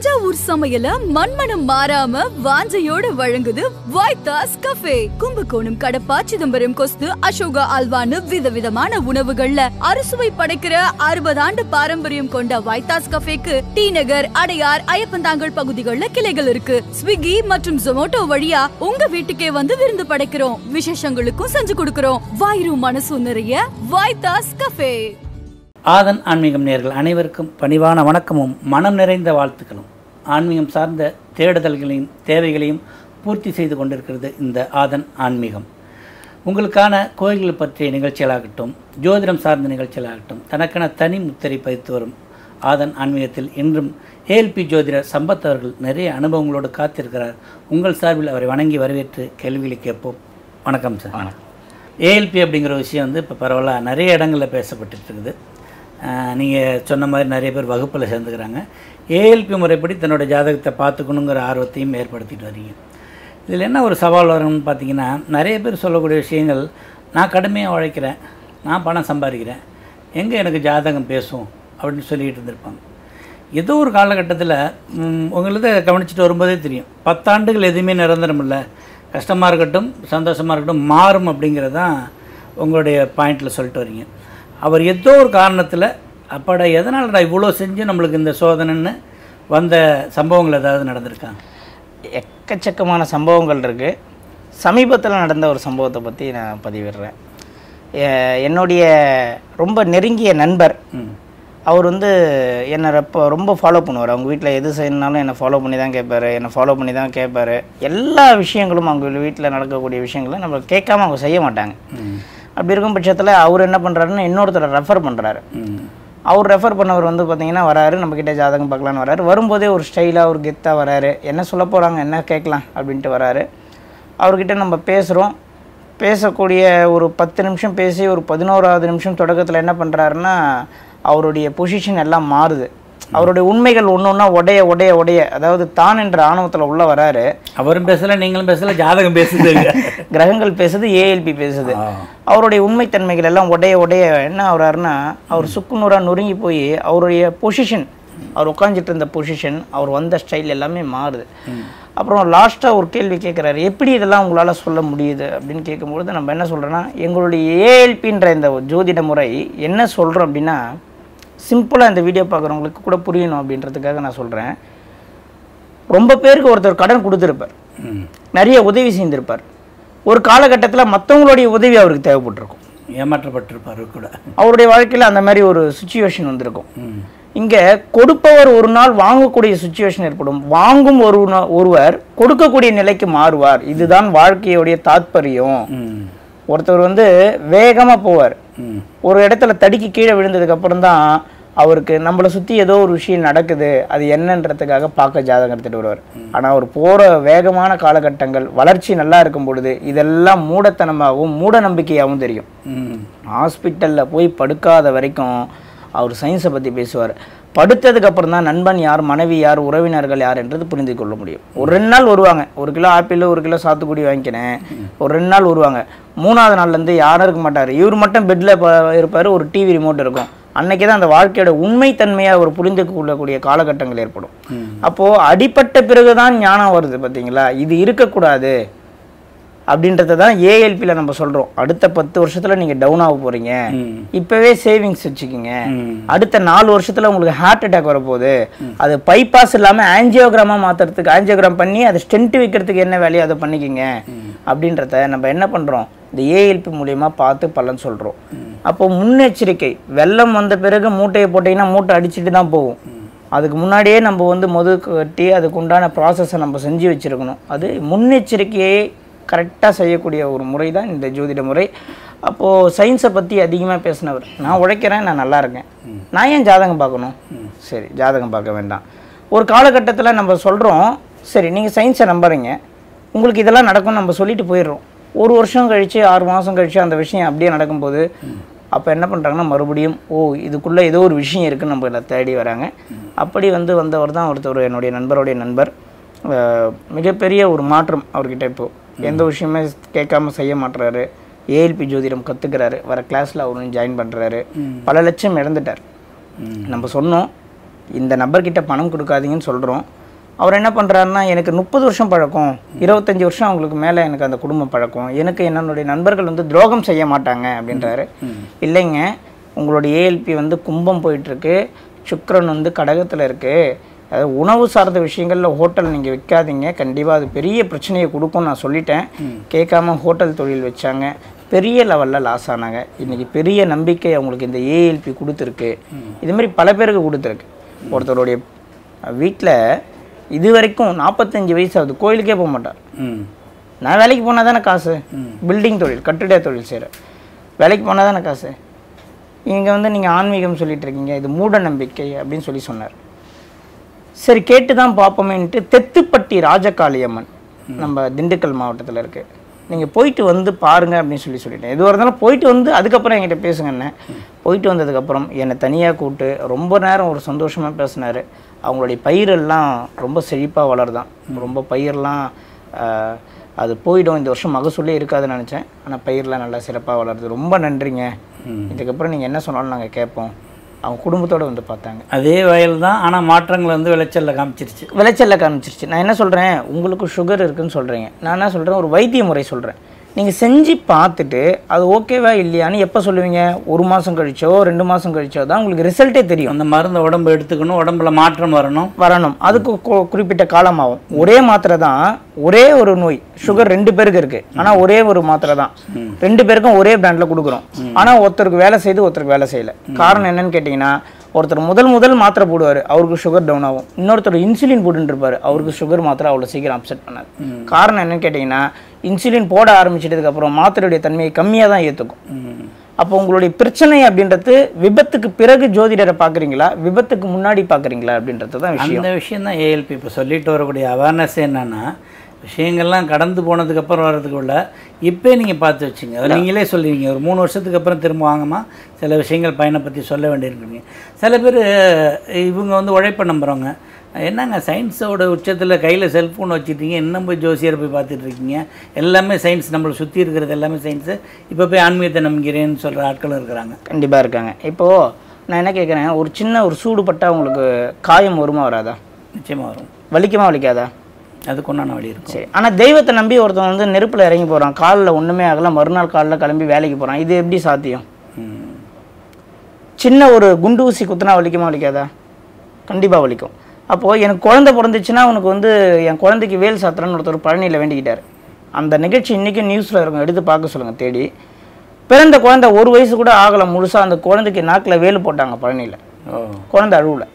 தஞ்சாவூர் சமையல மண்மனம் மாறாம வாஞ்சையோட வழங்குது வைத்தாஸ் கஃபே கும்பகோணம் கடப்பா சிதம்பரம் கொஸ்து அசோகா அல்வான்னு விதவிதமான உணவுகள்ல அறுசுவை படைக்கிற அறுபது ஆண்டு பாரம்பரியம் கொண்ட வைத்தாஸ் கஃபேக்கு டி நகர் அடையார் ஐயப்பந்தாங்கல் பகுதிகளில் கிளைகள் இருக்கு ஸ்விக்கி மற்றும் ஜொமோட்டோ வழியா உங்க வீட்டுக்கே வந்து விருந்து படைக்கிறோம் விசேஷங்களுக்கும் செஞ்சு கொடுக்கிறோம் வாயிரும் மனசும் நிறைய வைத்தாஸ் கஃபே ஆதன் ஆன்மீகம் நேர்கள் அனைவருக்கும் பணிவான வணக்கமும் மனம் நிறைந்த வாழ்த்துக்களும் ஆன்மீகம் சார்ந்த தேடுதல்களையும் தேவைகளையும் பூர்த்தி செய்து கொண்டிருக்கிறது இந்த ஆதன் ஆன்மீகம் உங்களுக்கான கோயில்கள் பற்றிய நிகழ்ச்சிகளாகட்டும் ஜோதிடம் சார்ந்த நிகழ்ச்சிகளாகட்டும் தனக்கென தனி முத்திரை பதித்து வரும் ஆதன் ஆன்மீகத்தில் இன்றும் ஏஎல்பி ஜோதிடர் சம்பத் அவர்கள் நிறைய அனுபவங்களோடு காத்திருக்கிறார் உங்கள் சார்பில் அவரை வணங்கி வரவேற்று கேள்விகளை கேட்போம் வணக்கம் சார் ஏஎல்பி அப்படிங்கிற விஷயம் வந்து இப்போ பரவாயில்ல நிறைய இடங்களில் பேசப்பட்டுட்டு இருக்குது நீங்கள் சொன்ன மாதிரி நிறைய பேர் வகுப்பில் சேர்ந்துக்கிறாங்க ஏஎல்பி முறைப்படி தன்னோட ஜாதகத்தை பார்த்துக்கணுங்கிற ஆர்வத்தையும் ஏற்படுத்திட்டு வரீங்க இதில் என்ன ஒரு சவால் வரும்னு பார்த்தீங்கன்னா நிறைய பேர் சொல்லக்கூடிய விஷயங்கள் நான் கடுமையாக உழைக்கிறேன் நான் பணம் சம்பாதிக்கிறேன் எங்கே எனக்கு ஜாதகம் பேசும் அப்படின்னு சொல்லிக்கிட்டு இருந்திருப்பாங்க ஏதோ ஒரு காலகட்டத்தில் உங்களது கவனிச்சுட்டு வரும்போதே தெரியும் பத்தாண்டுகள் எதுவுமே நிரந்தரம் இல்லை கஷ்டமாக இருக்கட்டும் சந்தோஷமாக இருக்கட்டும் மாறும் அப்படிங்கிறது தான் உங்களுடைய பாயிண்டில் சொல்லிட்டு வரீங்க அவர் ஏதோ ஒரு காரணத்தில் அப்பாடா எதனால் நான் இவ்வளோ செஞ்சு நம்மளுக்கு இந்த சோதனைன்னு வந்த சம்பவங்கள் ஏதாவது நடந்திருக்கா எக்கச்சக்கமான சம்பவங்கள் இருக்குது சமீபத்தில் நடந்த ஒரு சம்பவத்தை பற்றி நான் பதிவிடுறேன் எ- என்னுடைய ரொம்ப நெருங்கிய நண்பர் ம் அவர் வந்து என்னை ரொம்ப ரொம்ப ஃபாலோ பண்ணுவார் அவங்க வீட்டில் எது செய்யணுனாலும் என்னை ஃபாலோ பண்ணி தான் கேட்பாரு என்னை ஃபாலோ பண்ணி தான் கேட்பாரு எல்லா விஷயங்களும் அவங்க வீட்டில் நடக்கக்கூடிய விஷயங்களை நம்ம கேட்காம அவங்க செய்ய மாட்டாங்க ம் அப்படி இருக்கும் பட்சத்தில் அவர் என்ன பண்ணுறாருன்னு இன்னொருத்தரை ரெஃபர் பண்ணுறாரு ம் அவர் ரெஃபர் பண்ணவர் வந்து பார்த்தீங்கன்னா வராரு நம்மக்கிட்ட ஜாதகம் பார்க்கலான்னு வராரு வரும்போதே ஒரு ஸ்டைலாக ஒரு கெத்தாக வராரு என்ன சொல்ல போகிறாங்க என்ன கேட்கலாம் அப்படின்ட்டு வராரு அவர்கிட்ட நம்ம பேசுகிறோம் பேசக்கூடிய ஒரு பத்து நிமிஷம் பேசி ஒரு பதினோராவது நிமிஷம் தொடக்கத்தில் என்ன பண்ணுறாருன்னா அவருடைய பொசிஷன் எல்லாம் மாறுது அவருடைய உண்மைகள் ஒன்று ஒன்றா உடைய உடைய உடைய அதாவது தான் என்ற ஆணவத்தில் உள்ள வராரு அவரும் பேசல நீங்களும் பேசல ஜாதகம் பேசுதுங்க கிரகங்கள் பேசுது ஏஎல்பி பேசுது ஆ. அவருடைய உண்மைத்தன்மைகள் எல்லாம் உடைய உடைய என்ன ஆகுறாருன்னா அவர் சுக்குநூறா நொறுங்கி போய் அவருடைய பொசிஷன் அவர் உட்காந்துட்டு இருந்த பொசிஷன் அவர் வந்த ஸ்டைல் எல்லாமே மாறுது அப்புறம் லாஸ்ட்டாக ஒரு கேள்வி கேட்குறாரு எப்படி இதெல்லாம் உங்களால் சொல்ல முடியுது அப்படின்னு கேட்கும்பொழுது நம்ம என்ன சொல்கிறோன்னா எங்களுடைய ஏஎல்பின்ற இந்த ஜோதிட முறை என்ன சொல்கிறோம் அப்படின்னா சிம்பிளாக இந்த வீடியோ பார்க்குறவங்களுக்கு கூட புரியணும் அப்படின்றதுக்காக நான் சொல்கிறேன் ரொம்ப பேருக்கு ஒருத்தர் கடன் கொடுத்துருப்பார் ம் நிறைய உதவி செய்திருப்பார் ஒரு காலகட்டத்தில் மற்றவங்களுடைய உதவி அவருக்கு தேவைப்பட்டிருக்கும் ஏமாற்றப்பட்டிருப்பாரு கூட அவருடைய வாழ்க்கையில் அந்த மாதிரி ஒரு சுச்சுவேஷன் வந்திருக்கும் ம் இங்கே கொடுப்பவர் ஒரு நாள் வாங்கக்கூடிய சுச்சுவேஷன் ஏற்படும் வாங்கும் ஒரு நா- ஒருவர் கொடுக்கக்கூடிய நிலைக்கு மாறுவார் இதுதான் வாழ்க்கையுடைய தாத்பரியம் ம் ஒருத்தர் வந்து வேகமாக போவார் ம் ஒரு இடத்துல தடுக்கி கீழே விழுந்ததுக்கு அப்புறம் தான் அவருக்கு நம்மளை சுற்றி ஏதோ ஒரு விஷயம் நடக்குது அது என்னன்றதுக்காக பார்க்க ஜாதகம் எடுத்துட்டு வருவார் ஆனால் அவர் போகிற வேகமான காலகட்டங்கள் வளர்ச்சி நல்லா இருக்கும் பொழுது இதெல்லாம் மூடத்தனமாகவும் மூட நம்பிக்கையாகவும் தெரியும் ம் ஹாஸ்பிட்டலில் போய் படுக்காத வரைக்கும் அவர் சயின்ஸை பற்றி பேசுவார் படுத்ததுக்கு அப்புறம் தான் நண்பன் யார் மனைவி யார் உறவினர்கள் யார் என்றது புரிந்து கொள்ள முடியும் ஒரு ரெண்டு நாள் வருவாங்க ஒரு கிலோ ஆப்பிள் ஒரு கிலோ சாத்துக்குடி வாங்கிக்கினேன் ஒரு ரெண்டு நாள் வருவாங்க மூணாவது நாள்லேருந்து யாரும் இருக்க மாட்டார் இவர் மட்டும் பெட்டில் இருப்பார் ஒரு டிவி ரிமோட் இருக்கும் அன்னைக்கு தான் அந்த வாழ்க்கையோட உண்மைத்தன்மையை அவர் புரிந்து கொள்ளக்கூடிய காலகட்டங்கள் ஏற்படும் அப்போது அடிப்பட்ட பிறகு தான் ஞானம் வருது பார்த்தீங்களா இது இருக்கக்கூடாது அப்படின்றத தான் ஏஎல்பியில் நம்ம சொல்கிறோம் அடுத்த பத்து வருஷத்தில் நீங்கள் டவுன் ஆக போகிறீங்க ம் இப்போவே சேவிங்ஸ் வச்சுக்கோங்க ம் அடுத்த நாலு வருஷத்தில் உங்களுக்கு ஹார்ட் அட்டாக் வரப்போகுது அது பைபாஸ் இல்லாமல் ஆஞ்சியோகிராமாக மாற்றுறதுக்கு ஆஞ்சியோகிராம் பண்ணி அதை ஸ்டென்ட் வைக்கிறதுக்கு என்ன வேலையோ அதை பண்ணிக்கோங்க அப்படின்றத நம்ம என்ன பண்ணுறோம் இந்த ஏஎல்பி மூலியமா பார்த்து பலன் சொல்கிறோம் அப்போ முன்னெச்சரிக்கை வெள்ளம் வந்த பிறகு மூட்டையை போட்டிங்கன்னா மூட்டை அடிச்சுட்டு தான் போகும் அதுக்கு முன்னாடியே நம்ம வந்து மொது கட்டி அதுக்கு உண்டான ப்ராசஸை நம்ம செஞ்சு வச்சுருக்கணும் அது முன்னெச்சரிக்கையை கரெக்டாக செய்யக்கூடிய ஒரு முறை தான் இந்த ஜோதிட முறை அப்போது சயின்ஸை பற்றி அதிகமாக பேசினவர் நான் உழைக்கிறேன் நான் நல்லா இருக்கேன் நான் ஏன் ஜாதகம் பார்க்கணும் சரி ஜாதகம் பார்க்க வேண்டாம் ஒரு காலகட்டத்தில் நம்ம சொல்கிறோம் சரி நீங்கள் சயின்ஸை நம்புறீங்க உங்களுக்கு இதெல்லாம் நடக்கும்னு நம்ம சொல்லிட்டு போயிடுறோம் ஒரு வருஷம் கழித்து ஆறு மாதம் கழித்து அந்த விஷயம் அப்படியே நடக்கும்போது அப்போ என்ன பண்ணுறாங்கன்னா மறுபடியும் ஓ இதுக்குள்ளே ஏதோ ஒரு விஷயம் இருக்குன்னு நம்ம எல்லாம் தேடி வராங்க அப்படி வந்து வந்தவர் தான் ஒருத்தர் என்னுடைய நண்பருடைய நண்பர் அஹ், மிகப்பெரிய ஒரு மாற்றம் அவர்கிட்ட இப்போ எந்த விஷயமே கேட்காம செய்ய மாட்டுறாரு ஏஎல்பி ஜோதிடம் கற்றுக்கிறாரு வர கிளாஸில் அவரும் ஜாயின் பண்ணுறாரு பல லட்சம் இழந்துட்டார் நம்ம சொன்னோம் இந்த நபர்கிட்ட பணம் கொடுக்காதீங்கன்னு சொல்கிறோம் அவர் என்ன பண்ணுறாருன்னா எனக்கு முப்பது வருஷம் பழக்கம் இருபத்தஞ்சி வருஷம் அவங்களுக்கு மேலே எனக்கு அந்த குடும்பம் பழக்கம் எனக்கு என்னுடைய நண்பர்கள் வந்து துரோகம் செய்ய மாட்டாங்க அப்படின்றாரு இல்லைங்க உங்களுடைய ஏஎல்பி வந்து கும்பம் போயிட்டுருக்கு சுக்கிரன் வந்து கடகத்தில் இருக்குது அதாவது உணவு சார்ந்த விஷயங்களில் ஹோட்டல் நீங்கள் வைக்காதீங்க கண்டிப்பாக அது பெரிய பிரச்சனையை கொடுக்கும்னு நான் சொல்லிட்டேன் கேட்காம ஹோட்டல் தொழில் வச்சாங்க பெரிய லெவலில் லாஸ் ஆனாங்க இன்றைக்கி பெரிய நம்பிக்கை அவங்களுக்கு இந்த ஏஎல்பி கொடுத்துருக்கு இது மாதிரி பல பேருக்கு கொடுத்துருக்கு ஒருத்தருடைய வீட்டில் இது வரைக்கும் நாற்பத்தஞ்சு வயசு ஆகுது கோயிலுக்கே போக மாட்டார் ம் நான் வேலைக்கு போனால் தானே காசு பில்டிங் தொழில் கட்டிட தொழில் செய்கிறேன் வேலைக்கு போனால் தானே காசு இங்கே வந்து நீங்கள் ஆன்மீகம் சொல்லிட்டு இருக்கீங்க இது மூட நம்பிக்கை அப்படின்னு சொல்லி சொன்னார் சரி கேட்டு தான் பார்ப்போமேன்ட்டு தெத்துப்பட்டி ராஜகாளியம்மன் நம்ம திண்டுக்கல் மாவட்டத்தில் இருக்குது நீங்கள் போயிட்டு வந்து பாருங்க அப்படின்னு சொல்லி சொல்லிட்டேன் எதுவாக இருந்தாலும் போயிட்டு வந்து அதுக்கப்புறம் என்கிட்ட பேசுங்க என்ன போயிட்டு வந்ததுக்கப்புறம் என்னை தனியாக கூப்பிட்டு ரொம்ப நேரம் ஒரு சந்தோஷமாக பேசினார் அவங்களுடைய பயிரெல்லாம் ரொம்ப செழிப்பாக வளருதான் ரொம்ப பயிரெல்லாம் ஆஹ், அது போயிடும் இந்த வருஷம் மகசூலே இருக்காதுன்னு நினச்சேன் ஆனால் பயிரெலாம் நல்லா சிறப்பாக வளருது ரொம்ப நன்றிங்க இதுக்கப்புறம் நீங்கள் என்ன சொன்னாலும் நாங்கள் கேட்போம் அவங்க குடும்பத்தோடு வந்து பார்த்தாங்க அதே வயல் தான் ஆனால் மாற்றங்களை வந்து விளைச்சலில் காமிச்சிருச்சு விளைச்சல்ல காமிச்சிருச்சு நான் என்ன சொல்கிறேன் உங்களுக்கு சுகர் இருக்குன்னு சொல்கிறீங்க நான் என்ன சொல்கிறேன் ஒரு வைத்திய முறை சொல்கிறேன் நீங்கள் செஞ்சு பார்த்துட்டு அது ஓகேவா இல்லையான்னு எப்போ சொல்லுவீங்க ஒரு மாதம் கழிச்சோ ரெண்டு மாதம் கழிச்சோ தான் உங்களுக்கு ரிசல்ட்டே தெரியும் அந்த மருந்தை உடம்பு எடுத்துக்கணும் உடம்புல மாற்றம் வரணும் வரணும் அதுக்கு கு- குறிப்பிட்ட காலம் ஆகும் ஒரே மாத்திரை தான் ஒரே ஒரு நோய் சுகர் ரெண்டு பேருக்கு இருக்கு ஆனா ஒரே ஒரு மாத்திரை தான் ரெண்டு பேருக்கும் ஒரே பிராண்ட்ல கொடுக்குறோம் ஆனா ஒருத்தருக்கு வேலை செய்து ஒருத்தருக்கு வேலை செய்யல காரணம் என்னன்னு கேட்டிங்கன்னா ஒருத்தர் முதல் முதல் மாத்திரை போடுவார் அவருக்கு சுகர் டவுன் ஆகும் இன்னொருத்தர் இன்சுலின் போட்டுட்டு இருப்பாரு அவருக்கு சுகர் மாத்திரை அவ்வளோ சீக்கிரம் அப்செட் பண்ணாது காரணம் என்னன்னு கேட்டிங்கன்னா இன்சுலின் போட ஆரம்பிச்சிட்டதுக்கு அப்புறம் மாத்திரையுடைய தன்மையை கம்மியாக தான் ஏற்றுக்கும் ம். அப்போ உங்களுடைய பிரச்சனை அப்படின்றது விபத்துக்கு பிறகு ஜோதிடரை பார்க்குறீங்களா விபத்துக்கு முன்னாடி பார்க்குறீங்களா அப்படின்றது தான் விஷயம் அந்த விஷயம் தான் ஏஎல்பி இப்போ சொல்லிட்டு வரக்கூடிய அவேர்னஸ் என்னன்னா விஷயங்கள்லாம் கடந்து போனதுக்கப்புறம் வர்றதுக்குள்ள இப்போ நீங்கள் பார்த்து வச்சுங்க அதை நீங்களே சொல்லுவீங்க ஒரு மூணு வருஷத்துக்கு அப்புறம் திரும்ப வாங்கம்மா சில விஷயங்கள் பயனை பற்றி சொல்ல வேண்டியிருக்குங்க சில பேர் இவங்க வந்து உழைப்பை நம்புகிறவங்க என்னங்க சயின்ஸோட உச்சத்தில் கையில் செல்ஃபோன் வச்சுட்டீங்க இன்னும் போய் ஜோசியரை போய் பார்த்துட்டு இருக்கீங்க எல்லாமே சயின்ஸ் நம்மளை சுற்றி இருக்கிறது எல்லாமே சயின்ஸு இப்போ போய் ஆன்மீகத்தை நம்பிக்கிறேன்னு சொல்கிற ஆட்களும் இருக்கிறாங்க கண்டிப்பாக இருக்காங்க இப்போது நான் என்ன கேட்குறேன் ஒரு சின்ன ஒரு சூடு பட்டா உங்களுக்கு காயம் வருமா வராதா நிச்சயமாக வரும் வலிக்குமா வலிக்காதா அதுக்கு ஒன்றான வழி இருக்கும் சரி ஆனால் தெய்வத்தை நம்பி ஒருத்தன் வந்து நெருப்பில் இறங்கி போகிறான் காலில் ஒன்றுமே ஆகல மறுநாள் காலில் கிளம்பி வேலைக்கு போகிறான் இது எப்படி சாத்தியம் ம். சின்ன ஒரு குண்டு ஊசி குத்துனா வலிக்குமா வலிக்காதா கண்டிப்பாக வலிக்கும் அப்போது எனக்கு குழந்தை பிறந்துச்சுன்னா உனக்கு வந்து என் குழந்தைக்கு வேல் சாத்திரன்னு ஒருத்தர் பழனியில் வேண்டிக்கிட்டார் அந்த நிகழ்ச்சி இன்றைக்கும் நியூஸில் இருக்கும் எடுத்து பார்க்க சொல்லுங்கள் தேடி பிறந்த குழந்தை ஒரு வயசு கூட ஆகலை முழுசாக அந்த குழந்தைக்கு நாக்கில் வேல் போட்டாங்க பழனியில் ஓ குழந்தை அழுவல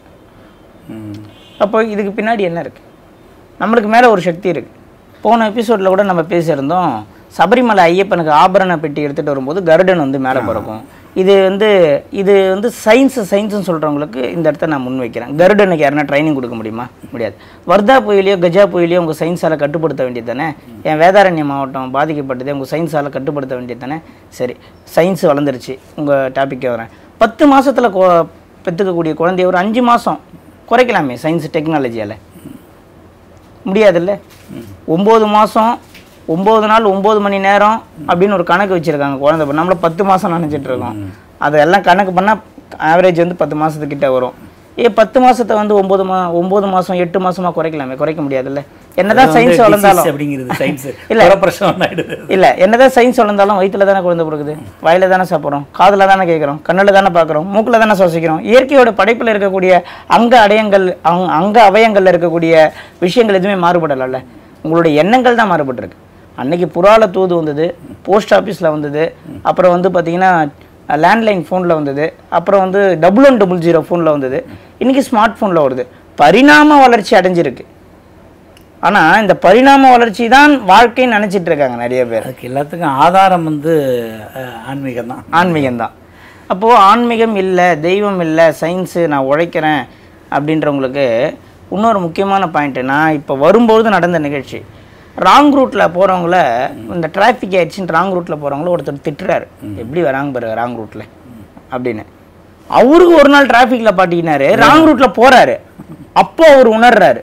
ம் அப்போ இதுக்கு பின்னாடி என்ன இருக்குது நம்மளுக்கு மேலே ஒரு சக்தி இருக்குது போன எபிசோடில் கூட நம்ம பேசியிருந்தோம் சபரிமலை ஐயப்பனுக்கு ஆபரண பெட்டி எடுத்துகிட்டு வரும்போது கருடன் வந்து மேலே பிறக்கும் இது வந்து இது வந்து சயின்ஸ் சயின்ஸ்னு சொல்கிறவங்களுக்கு இந்த இடத்த நான் முன் வைக்கிறேன் கருடனுக்கு யாருன்னா ட்ரைனிங் கொடுக்க முடியுமா முடியாது வர்தா புயலையோ கஜா புயலையோ உங்கள் சயின்ஸால் கட்டுப்படுத்த வேண்டியது தானே என் வேதாரண்ய மாவட்டம் பாதிக்கப்பட்டதே உங்கள் சயின்ஸால் கட்டுப்படுத்த வேண்டியது தானே சரி சயின்ஸ் வளர்ந்துருச்சு உங்கள் டாப்பிக்கே வரேன் பத்து மாசத்துல கொ பெற்றுக்கக்கூடிய குழந்தைய ஒரு அஞ்சு மாதம் குறைக்கலாமே சயின்ஸ் டெக்னாலஜியால் முடியாதுல்ல ஒம்பது மாதம் ஒம்பது நாள் ஒம்பது மணி நேரம் அப்படின்னு ஒரு கணக்கு வச்சுருக்காங்க குழந்தை பிறந்து. நம்மள பத்து மாதம் நினச்சிட்டு இருக்கோம் அதெல்லாம் கணக்கு பண்ணால் ஆவரேஜ் வந்து பத்து மாதத்துக்கிட்ட வரும் ஏ பத்து மாசத்தை வந்து ஒம்பது மா ஒம்பது மாதம் எட்டு மாசமா குறைக்கலாமே குறைக்க முடியாதுல்ல என்னதான் சயின்ஸ் வளர்ந்தாலும் அப்படிங்கிறது சயின்ஸ் இல்ல. இல்ல பிரச்சனை ஆயிடுது இல்ல என்னதான் சயின்ஸ் வளர்ந்தாலும் வயிற்றுல தானே குழந்தை பிறகுது வாயில தானே சாப்பிட்றோம் காதுல தானே கேட்குறோம் கண்ணுல தானே பார்க்குறோம் மூக்குல தானே சுவாசிக்கிறோம் இயற்கையோட படைப்புல இருக்கக்கூடிய அங்க அடையங்கள் அங்க- அங்க அவயங்கள்ல இருக்கக்கூடிய விஷயங்கள் எதுவுமே மாறுபடலைல்ல உங்களுடைய எண்ணங்கள் தான் மாறுபட்டிருக்கு அன்னைக்கு புறால தூது வந்தது போஸ்ட் ஆஃபீஸில் வந்தது அப்புறம் வந்து பார்த்தீங்கன்னா லேண்ட்லைன் ஃபோனில் வந்தது அப்புறம் வந்து டபுள் ஒன் டபுள் ஜீரோ ஃபோனில் வந்தது இன்னைக்கு ஸ்மார்ட் ஃபோனில் வருது பரிணாம வளர்ச்சி அடைஞ்சிருக்கு ஆனா இந்த பரிணாம வளர்ச்சி தான் வாழ்க்கைன்னு நினைச்சிட்டு இருக்காங்க நிறைய பேர் அதுக்கு எல்லாத்துக்கும் ஆதாரம் வந்து அஹ், ஆன்மீகம் தான் ஆன்மீகம் தான் அப்போது ஆன்மீகம் இல்லை தெய்வம் இல்லை சயின்ஸு நான் உழைக்கிறேன் அப்படின்றவங்களுக்கு இன்னொரு முக்கியமான பாயிண்ட்டு நான் இப்போ வரும்போது நடந்த நிகழ்ச்சி ராங் ரூட்டில் போகிறவங்கள இந்த டிராஃபிக் ஆயிடுச்சுன்னு ராங் ரூட்டில் போகிறவங்கள ஒருத்தர் திட்டுறாரு எப்படி வராங்க பாருங்க ராங் ரூட்டில் அப்படின்னு அவருக்கு ஒரு நாள் டிராஃபிக்கில் பாட்டிக்கினாரு ராங் ரூட்டில் போகிறாரு அப்போ அவர் உணர்றாரு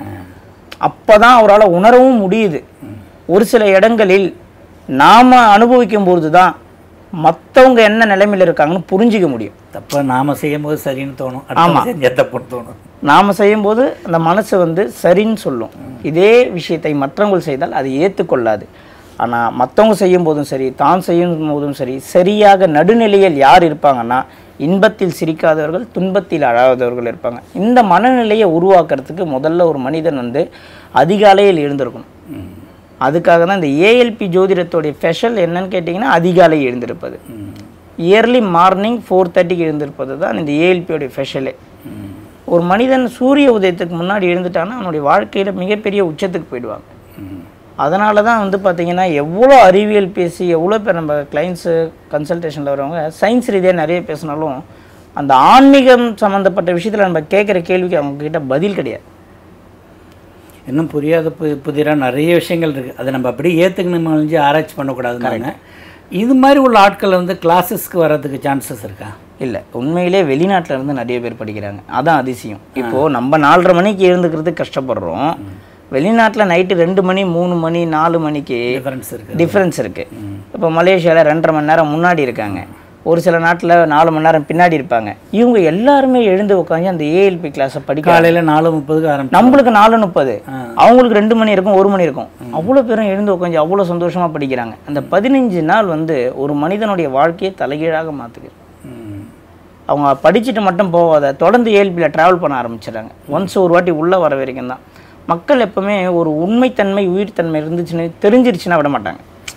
அப்பதான் அவரால் உணரவும் முடியுது ஒரு சில இடங்களில் நாம அனுபவிக்கும் பொழுது தான் மற்றவங்க என்ன நிலைமையில் இருக்காங்கன்னு புரிஞ்சிக்க முடியும் தப்பை நாம செய்யும்போது சரின்னு தோணும் அடுத்தவங்க செஞ்சா தப்புன்னு தோணும் நாம் செய்யும்போது அந்த மனசு வந்து சரின்னு சொல்லும் இதே விஷயத்தை மற்றவங்க செய்தால் அது ஏற்றுக்கொள்ளாது ஆனால் மற்றவங்க செய்யும் போதும் சரி தான் செய்யும் போதும் சரி சரியாக நடுநிலையில் யார் இருப்பாங்கன்னா இன்பத்தில் சிரிக்காதவர்கள் துன்பத்தில் அழாதவர்கள் இருப்பாங்க இந்த மனநிலையை உருவாக்குறதுக்கு முதல்ல ஒரு மனிதன் வந்து அதிகாலையில் எழுந்திருக்கணும் அதுக்காக தான் இந்த ஏஎல்பி ஜோதிடத்தோடைய ஸ்பெஷல் என்னன்னு கேட்டிங்கன்னா அதிகாலை எழுந்திருப்பது இயர்லி மார்னிங் ஃபோர் தேர்ட்டிக்கு எழுந்திருப்பது தான் இந்த ஏஎல்பியோடைய ஸ்பெஷலே ஒரு மனிதன் சூரிய உதயத்துக்கு முன்னாடி எழுந்துட்டான்னா அவனுடைய வாழ்க்கையில் மிகப்பெரிய உச்சத்துக்கு போயிடுவாங்க அதனால தான் வந்து பார்த்தீங்கன்னா எவ்வளோ அறிவியல் பேசி எவ்வளோ பேர் நம்ம கிளைண்ட்ஸு கன்சல்டேஷனில் வரவங்க சயின்ஸ் ரீதியாக நிறைய பேசினாலும் அந்த ஆன்மீகம் சம்மந்தப்பட்ட விஷயத்தில் நம்ம கேட்குற கேள்விக்கு அவங்க கிட்ட பதில் கிடையாது இன்னும் புரியாத பு புதிராக நிறைய விஷயங்கள் இருக்குது அதை நம்ம அப்படியே ஏற்றுக்கணும் அழிஞ்சு ஆராய்ச்சி பண்ணக்கூடாதுன்னு இது மாதிரி உள்ள ஆட்கள் வந்து கிளாஸஸ்க்கு வர்றதுக்கு சான்சஸ் இருக்கா இல்லை உண்மையிலே வெளிநாட்டுல இருந்து நிறைய பேர் படிக்கிறாங்க அதான் அதிசயம் இப்போது நம்ம நாலரை மணிக்கு எழுந்துக்கிறதுக்கு கஷ்டப்படுறோம் வெளிநாட்டில் நைட்டு ரெண்டு மணி மூணு மணி நாலு மணிக்கு டிஃபரன்ஸ் இருக்குது டிஃப்ரென்ஸ் இருக்குது இப்போ மலேசியாவில் ரெண்டரை மணி நேரம் முன்னாடி இருக்காங்க ஒரு சில நாட்டில் நாலு மணி நேரம் பின்னாடி இருப்பாங்க இவங்க எல்லாருமே எழுந்து உட்காந்து அந்த ஏஎல்பி கிளாஸை படிக்க காலையில் நாலு முப்பதுக்கு ஆரம்பிச்சு நம்மளுக்கு நாலு முப்பது அவங்களுக்கு ரெண்டு மணி இருக்கும் ஒரு மணி இருக்கும் அவ்வளோ பேரும் எழுந்து உட்காந்து அவ்வளோ சந்தோஷமா படிக்கிறாங்க அந்த பதினஞ்சு நாள் வந்து ஒரு மனிதனுடைய வாழ்க்கையை தலைகீழாக மாற்றுது ம். அவங்க படிச்சுட்டு மட்டும் போகாத தொடர்ந்து ஏஎல்பியில் ட்ராவல் பண்ண ஆரம்பிச்சிடுறாங்க ஒன்ஸ் ஒரு வாட்டி உள்ளே வர வரைக்கும் தான் மக்கள் எப்பவுமே ஒரு உண்மைத்தன்மை உயிர்த்தன்மை இருந்துச்சுன்னு தெரிஞ்சிருச்சுன்னா விட மாட்டாங்க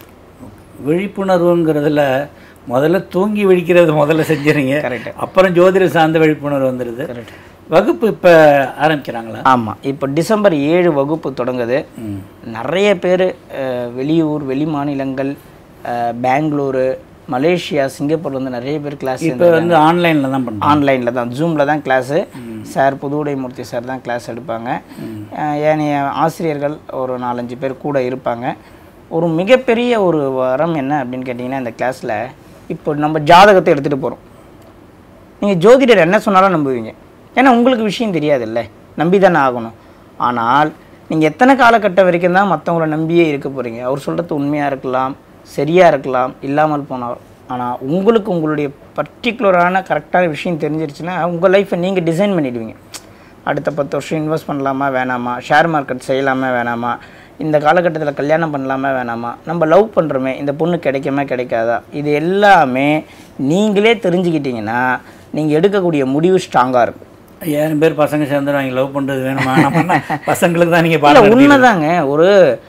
விழிப்புணர்வுங்கிறதுல முதல்ல தூங்கி விழிக்கிறது முதல்ல செஞ்சுறீங்க Correct. அப்புறம் ஜோதிட சார்ந்த விழிப்புணர்வு வந்துடுது வகுப்பு இப்போ ஆரம்பிக்கிறாங்களா ஆமாம் இப்போ டிசம்பர் ஏழு வகுப்பு தொடங்குது ம். நிறைய பேர் வெளியூர் வெளி மாநிலங்கள் அஹ், பெங்களூரு மலேசியா சிங்கப்பூர்ல இருந்து நிறைய பேர் கிளாஸ் இப்போ வந்து ஆன்லைனில் தான் பண்ணுறோம் ஆன்லைனில் தான் ஜூமில் தான் கிளாஸு சார் புதுவுடைமூர்த்தி சார் தான் கிளாஸ் எடுப்பாங்க அஹ், ஏனைய ஆசிரியர்கள் ஒரு நாலஞ்சு பேர் கூட இருப்பாங்க ஒரு மிகப்பெரிய ஒரு வரம் என்ன அப்படின்னு கேட்டிங்கன்னா இந்த கிளாஸில் இப்போ நம்ம ஜாதகத்தை எடுத்துகிட்டு போகிறோம் நீங்கள் ஜோதிடர் என்ன சொன்னாலும் நம்புவீங்க ஏன்னா உங்களுக்கு விஷயம் தெரியாதுல்ல நம்பி தானே ஆகணும் ஆனால் நீங்கள் எத்தனை காலகட்டம் வரைக்கும் தான் மற்றவங்கள நம்பியே இருக்க போகிறீங்க அவர் சொல்கிறது உண்மையாக இருக்கலாம் சரியாக இருக்கலாம் இல்லாமல் போனால் ஆனால் உங்களுக்கு உங்களுடைய பர்டிகுலரான கரெக்டான விஷயம் தெரிஞ்சிருச்சுன்னா உங்கள் லைஃப்பை நீங்கள் டிசைன் பண்ணிடுவீங்க அடுத்த பத்து வருஷம் இன்வெஸ்ட் பண்ணலாமா வேணாமா ஷேர் மார்க்கெட் செய்யலாமா வேணாமா இந்த காலகட்டத்தில் கல்யாணம் பண்ணலாமா வேணாமா நம்ம லவ் பண்ணுறோமே இந்த பொண்ணு கிடைக்குமா கிடைக்காதா இது எல்லாமே நீங்களே தெரிஞ்சுக்கிட்டீங்கன்னா நீங்கள் எடுக்கக்கூடிய முடிவு ஸ்ட்ராங்காக இருக்கும் ஐயாயிரம் பேர் பசங்க சேர்ந்துருவாங்க லவ் பண்ணுறது வேணுமா நம்ம பசங்களுக்கு தான் நீங்கள் இல்லை பாடம் நடத்தி- உண்மைதாங்க ஒரு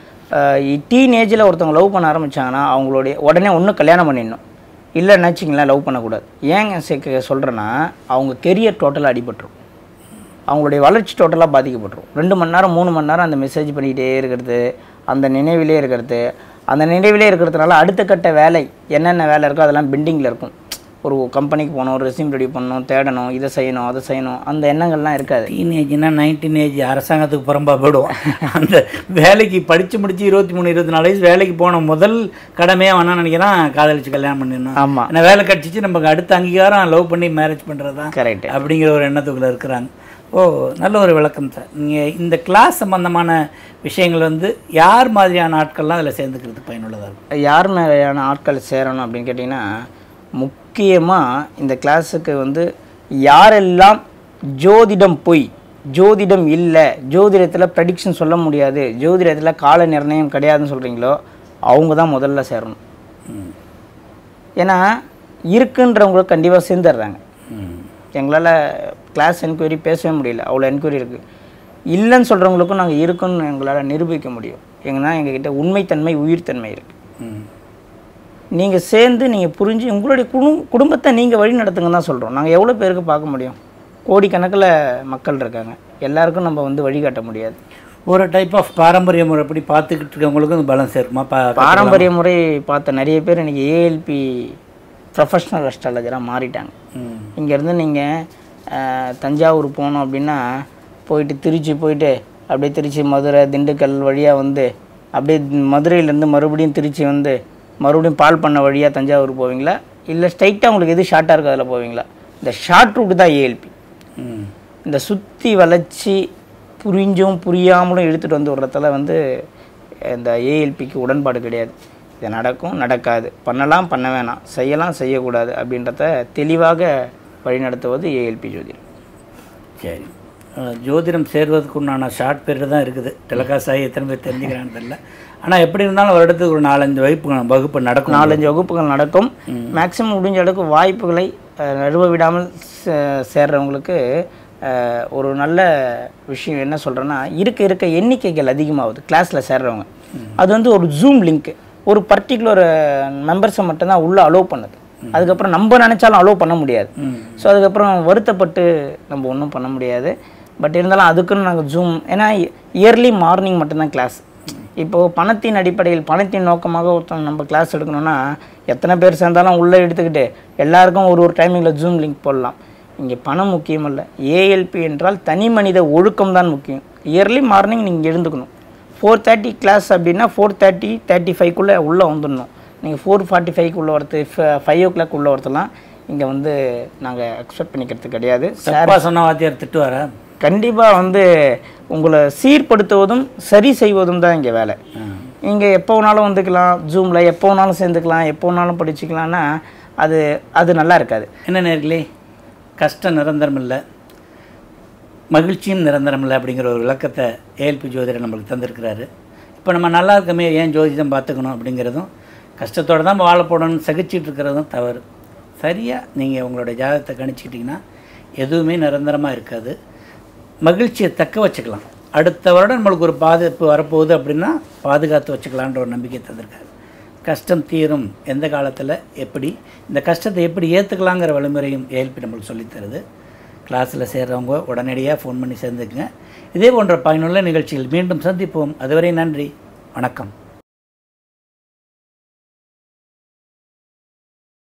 டீன் ஏஜில் ஒருத்தவங்க லவ் பண்ண ஆரம்பிச்சாங்கன்னா அவங்களுடைய உடனே ஒன்று கல்யாணம் பண்ணிடணும் இல்லைன்னு வச்சிங்களேன் லவ் பண்ணக்கூடாது ஏங்க சே- சொல்கிறேன்னா அவங்க கெரியர் டோட்டலாக அடிபட்டுரும் அவங்களுடைய வளர்ச்சி டோட்டலாக பாதிக்கப்பட்டுரும் ரெண்டு மணி நேரம் மூணு மணி நேரம் அந்த மெசேஜ் பண்ணிக்கிட்டே இருக்கிறது அந்த நினைவிலே இருக்கிறது அந்த நினைவிலே இருக்கிறதுனால அடுத்த கட்ட வேலை என்னென்ன வேலை இருக்கோ அதெல்லாம் பெண்டிங்கில் இருக்கும் ஒரு கம்பெனிக்கு போகணும் ரெஸ்யூம் ரெடி பண்ணணும் தேடணும் இதை செய்யணும் அதை செய்யணும் அந்த எண்ணங்கள்லாம் இருக்காது டீனேஜ்னா நைன்டீன் ஏஜ் அரசாங்கத்துக்கு புறம்பா போயிடுவோம் அந்த வேலைக்கு படித்து முடிச்சு இருபத்தி மூணு இருபத்தி நாலு வயசு வேலைக்கு போன முதல் கடமையாக வேணா நினைக்கிறான் காதலிச்சு கல்யாணம் பண்ணிடணும் ஆமா. ஏன்னா வேலை கிடச்சிச்சு நமக்கு அடுத்த அங்கீகாரம் லவ் பண்ணி மேரேஜ் பண்ணுறது தான் கரெக்ட் அப்படிங்கிற ஒரு எண்ணத்துக்குள்ள இருக்கிறாங்க ஓ நல்ல ஒரு விளக்கம் சார் நீங்கள் இந்த கிளாஸ் சம்பந்தமான விஷயங்கள் வந்து யார் மாதிரியான ஆட்கள்லாம் அதில் சேர்ந்துக்கிறதுக்கு பயனுள்ளதாக இருக்கும் யார் மாதிரியான ஆட்கள் சேரணும் அப்படின்னு கேட்டிங்கன்னா முக்கியமாக இந்த கிளாஸுக்கு வந்து யாரெல்லாம் ஜோதிடம் பொய் ஜோதிடம் இல்லை ஜோதிடத்தில் ப்ரெடிக்ஷன் சொல்ல முடியாது ஜோதிடத்தில் கால நிர்ணயம் கிடையாதுன்னு சொல்கிறீங்களோ அவங்க தான் முதல்ல சேரணும் ஏன்னா இருக்குன்றவங்க கண்டிப்பாக சேர்ந்துடுறாங்க ம். எங்களால் கிளாஸ் என்கொயரி பேசவே முடியல அவ்வளோ என்கொயரி இருக்குது இல்லைன்னு சொல்கிறவங்களுக்கும் நாங்கள் இருக்குன்னு எங்களால் நிரூபிக்க முடியும் எங்கன்னா எங்ககிட்ட உண்மைத்தன்மை உயிர்த்தன்மை இருக்குது ம். நீங்கள் சேர்ந்து நீங்கள் புரிஞ்சு உங்களுடைய குடும் குடும்பத்தை நீங்கள் வழி நடத்துங்கன்னு தான் சொல்கிறோம் நாங்கள் எவ்வளோ பேருக்கு பார்க்க முடியும் கோடிக்கணக்கில் மக்கள் இருக்காங்க எல்லாருக்கும் நம்ம வந்து வழிகாட்ட முடியாது ஒரு டைப் ஆஃப் பாரம்பரிய முறைப்படி பார்த்துக்கிட்டு இருக்கவங்களுக்கும் இந்த பலம் சேர்க்குமா பா பாரம்பரிய முறை பார்த்த நிறைய பேர் இன்றைக்கி ஏஎல்பி ப்ரொஃபஷ்னல் அஸ்ட்ராலஜராக மாறிட்டாங்க ம். இங்கேருந்து நீங்கள் தஞ்சாவூர் போனோம் அப்படின்னா போயிட்டு திருச்சி போயிட்டு அப்படியே திருச்சி மதுரை திண்டுக்கல் வழியாக வந்து அப்படியே மதுரையிலேருந்து மறுபடியும் திருச்சி வந்து மறுபடியும் பால் பண்ண வழியாக தஞ்சாவூர் போவீங்களா இல்லை ஸ்ட்ரைட்டாக உங்களுக்கு எது ஷார்ட்டாக இருக்குது அதில் போவீங்களா இந்த ஷார்ட் ரூட் தான் ஏஎல்பி ம். இந்த சுற்றி வளைச்சி புரிஞ்சும் புரியாமலும் இழுத்துட்டு வந்து விடுறதுல வந்து இந்த ஏஎல்பிக்கு உடன்பாடு கிடையாது இது நடக்கும் நடக்காது பண்ணலாம் பண்ண வேணாம் செய்யலாம் செய்யக்கூடாது அப்படின்றத தெளிவாக வழிநடத்துவது ஏஎல்பி ஜோதிடம் சரி அஹ், ஜோதிடம் சேர்வதற்கு உண்டான ஷார்ட் பீரியட் தான் இருக்குது டெலகாஸ்ட் ஆகி எத்தனை பேர் தெரிஞ்சுக்கிறான்னு தெரியல ஆனால் எப்படி இருந்தாலும் ஒரு இடத்துக்கு ஒரு நாலஞ்சு வகுப்பு வகுப்பு நடக்கும் நாலஞ்சு வகுப்புகள் நடக்கும் மேக்ஸிமம் முடிஞ்ச அளவுக்கு வாய்ப்புகளை அஹ், நழுவ விடாமல் சே- சேர்றவங்களுக்கு அஹ், ஒரு நல்ல விஷயம் என்ன சொல்கிறேன்னா இருக்க இருக்க எண்ணிக்கைகள் அதிகமாகுது கிளாஸில் சேர்றவங்க அது வந்து ஒரு ஜூம் லிங்க் ஒரு பர்டிகுலர் மெம்பர்ஸை மட்டும்தான் உள்ளே அலோவ் பண்ணுது அதுக்கப்புறம் நம்ம நினச்சாலும் அலோவ் பண்ண முடியாது ஸோ அதுக்கப்புறம் வருத்தப்பட்டு நம்ம ஒன்றும் பண்ண முடியாது பட் இருந்தாலும் அதுக்குன்னு நாங்கள் ஜூம் ஏன்னா இயர்லி மார்னிங் மட்டும்தான் கிளாஸ் இப்போது பணத்தின் அடிப்படையில் பணத்தின் நோக்கமாக ஒருத்தன் நம்ம கிளாஸ் எடுக்கணும்னா எத்தனை பேர் சேர்ந்தாலும் உள்ளே எடுத்துக்கிட்டு எல்லாருக்கும் ஒரு ஒரு டைமிங்கில் ஜூம் லிங்க் போடலாம் இங்கே பணம் முக்கியம் இல்லை ஏஎல்பி என்றால் தனி மனித ஒழுக்கம் தான் முக்கியம் இயர்லி மார்னிங் நீங்கள் எழுந்துக்கணும் ஃபோர் தேர்ட்டி கிளாஸ் அப்படின்னா ஃபோர் தேர்ட்டி தேர்ட்டி ஃபைவ்க்குள்ளே உள்ளே வந்துடணும் நீங்கள் ஃபோர் ஃபார்ட்டி ஃபைவ்க்கு உள்ள ஒருத்தர் ஃபைவ் ஓ கிளாக் உள்ள ஒருத்தலாம் இங்கே வந்து நாங்கள் எக்ஸ்பெக்ட் பண்ணிக்கிறது கிடையாது தப்பா சொன்ன வாத்தியார் திட்டுவாரா கண்டிப்பாக வந்து உங்களை சீர்படுத்துவதும் சரி செய்வதும் தான் இங்கே வேலை நீங்கள் எப்போ வேணாலும் வந்துக்கலாம் ஜூமில் எப்போ வேணாலும் சேர்ந்துக்கலாம் எப்போ வேணாலும் படிச்சுக்கலாம்னா அது அது நல்லா இருக்காது என்ன நேர்களே கஷ்டம் நிரந்தரம் இல்லை மகிழ்ச்சியும் நிரந்தரம் இல்லை அப்படிங்கிற ஒரு விளக்கத்தை ஏஎல்பி ஜோதிடர் நம்மளுக்கு தந்திருக்கிறாரு இப்போ நம்ம நல்லா இருக்கமே ஏன் ஜோதிடம் பார்த்துக்கணும் அப்படிங்கிறதும் கஷ்டத்தோடு தான் வாழ போடணும்னு சகிச்சிட்டு இருக்கிறதும் தவறு சரியாக நீங்கள் உங்களுடைய ஜாதகத்தை கணிச்சிக்கிட்டிங்கன்னா எதுவுமே நிரந்தரமாக இருக்காது மகிழ்ச்சியை தக்க வச்சுக்கலாம் அடுத்த வருடம் நம்மளுக்கு ஒரு பாதிப்பு வரப்போகுது அப்படின்னா பாதுகாத்து வச்சுக்கலான்ற ஒரு நம்பிக்கை தந்திருக்காரு கஷ்டம் தீரும் எந்த காலத்தில் எப்படி இந்த கஷ்டத்தை எப்படி ஏற்றுக்கலாங்கிற வழிமுறையும் ஏஎல்பி நம்மளுக்கு சொல்லித் தருது கிளாஸில் சேர்றவங்க உடனடியாக ஃபோன் பண்ணி சேர்ந்துக்குங்க இதே போன்ற பயனுள்ள நிகழ்ச்சிகள் மீண்டும் சந்திப்போம் அதுவரை நன்றி வணக்கம்